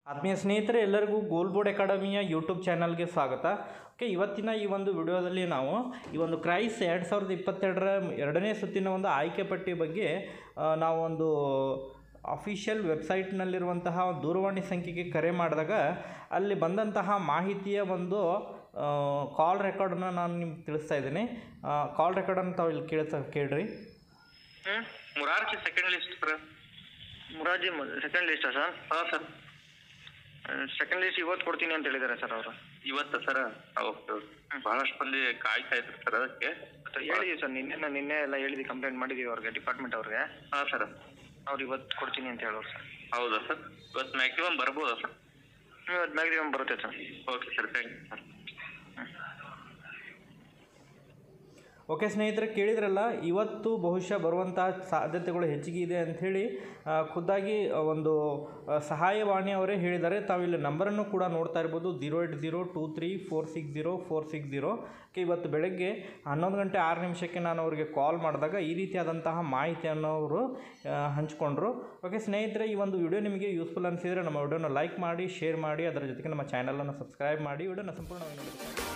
ಆತ್ಮೀಯ ಸ್ನೇಹಿತರೆ ಎಲ್ಲರಿಗೂ ಗೋಲ್ ಬೋರ್ಡ್ ಅಕಾಡೆಮಿಯ ಯೂಟ್ಯೂಬ್ ಚಾನಲ್ಗೆ ಸ್ವಾಗತ ಓಕೆ ಇವತ್ತಿನ ಈ ಒಂದು ವಿಡಿಯೋದಲ್ಲಿ ನಾವು ಈ ಒಂದು ಕ್ರೈಸ್ ಎರಡು ಸಾವಿರದ ಇಪ್ಪತ್ತೆರಡರ ಎರಡನೇ ಸುತ್ತಿನ ಒಂದು ಆಯ್ಕೆ ಪಟ್ಟಿ ಬಗ್ಗೆ ಆ, ನಾವು ಒಂದು ಅಫಿಷಿಯಲ್ ವೆಬ್ಸೈಟ್ನಲ್ಲಿರುವಂತಹ ದೂರವಾಣಿ ಸಂಖ್ಯೆಗೆ ಕರೆ ಮಾಡಿದಾಗ ಅಲ್ಲಿ ಬಂದಂತಹ ಮಾಹಿತಿಯ ಒಂದು ಕಾಲ್ ರೆಕಾರ್ಡನ್ನು ನಾನು ನಿಮ್ಗೆ ತಿಳಿಸ್ತಾ ಇದ್ದೀನಿ ಕಾಲ್ ರೆಕಾರ್ಡನ್ನು ತಾವು ಇಲ್ಲಿ ಕೇಳ್ತಾ ಕೇಳ್ರಿ ಹ್ಮ್ Murarji second list sir Murarji second ಲಿಸ್ಟಾ ಸರ್ ಹಾಂ ಸರ್ ಸೆಕೆಂಡ್ ಲಿಸ್ಟ್ ಇವತ್ತು ಕೊಡ್ತೀನಿ ಅಂತ ಹೇಳಿದ್ದಾರೆ ಸರ್ ಅವರು ಇವತ್ತ ಸರ್ ಹೌದು ಬಹಳಷ್ಟು ಮಂದಿ ಕಾಯ್ತಾ ಇದ್ರು ಸರ್ ಅದಕ್ಕೆ ಹೇಳಿದೀವಿ ಸರ್ ನಿನ್ನೆ ನಾನು ನಿನ್ನೆ ಎಲ್ಲ ಹೇಳಿದ್ವಿ ಕಂಪ್ಲೇಂಟ್ ಮಾಡಿದೀವಿ ಅವ್ರಿಗೆ ಡಿಪಾರ್ಟ್ಮೆಂಟ್ ಅವ್ರಿಗೆ ಹಾ ಸರ್ ಅವ್ರು ಇವತ್ತು ಕೊಡ್ತೀನಿ ಅಂತ ಹೇಳೋರು ಸರ್ ಹೌದಾ ಸರ್ ಇವತ್ತು ಮ್ಯಾಕ್ಸಿಮಮ್ ಬರ್ಬೋದಾ ಸರ್ ಇವತ್ತು ಮ್ಯಾಕ್ಸಿಮಮ್ ಬರುತ್ತೆ sir okay sir thank you sir okay ಸ್ನೇಹಿತರೆ ಕೇಳಿದ್ರಲ್ಲ ಇವತ್ತು ಬಹುಶಃ ಬರುವಂತಹ ಸಾಧ್ಯತೆಗಳು ಹೆಚ್ಚಿಗೆ ಇದೆ ಅಂಥೇಳಿ ಆ, ಖುದ್ದಾಗಿ ಆ, ಒಂದು ಆ, ಸಹಾಯವಾಣಿ ಅವರೇ ಹೇಳಿದ್ದಾರೆ ತಾವಿಲ್ಲಿ ನಂಬರನ್ನು ಕೂಡ ನೋಡ್ತಾ ಇರ್ಬೋದು zero eight zero two three four six zero four six zero okay ಇವತ್ತು ಬೆಳಗ್ಗೆ ಹನ್ನೊಂದು ಗಂಟೆ ಆರು ನಿಮಿಷಕ್ಕೆ ನಾನು ಅವರಿಗೆ ಕಾಲ್ ಮಾಡಿದಾಗ ಈ ರೀತಿಯಾದಂತಹ ಮಾಹಿತಿಯನ್ನು ಅವರು ಆ, ಹಂಚ್ಕೊಂಡ್ರು ಓಕೆ ಸ್ನೇಹಿತರೆ ಈ ಒಂದು ವಿಡಿಯೋ ನಿಮಗೆ ಯೂಸ್ಫುಲ್ ಅನಿಸಿದರೆ ನಮ್ಮ ವಿಡಿಯೋನ ಲೈಕ್ ಮಾಡಿ ಶೇರ್ ಮಾಡಿ ಅದರ ಜೊತೆಗೆ ನಮ್ಮ ಚಾನಲನ್ನು ಸಬ್ಸ್ಕ್ರೈಬ್ ಮಾಡಿ ವಿಡಿಯೋನ ಸಂಪೂರ್ಣವಾಗಿ ನೋಡಿ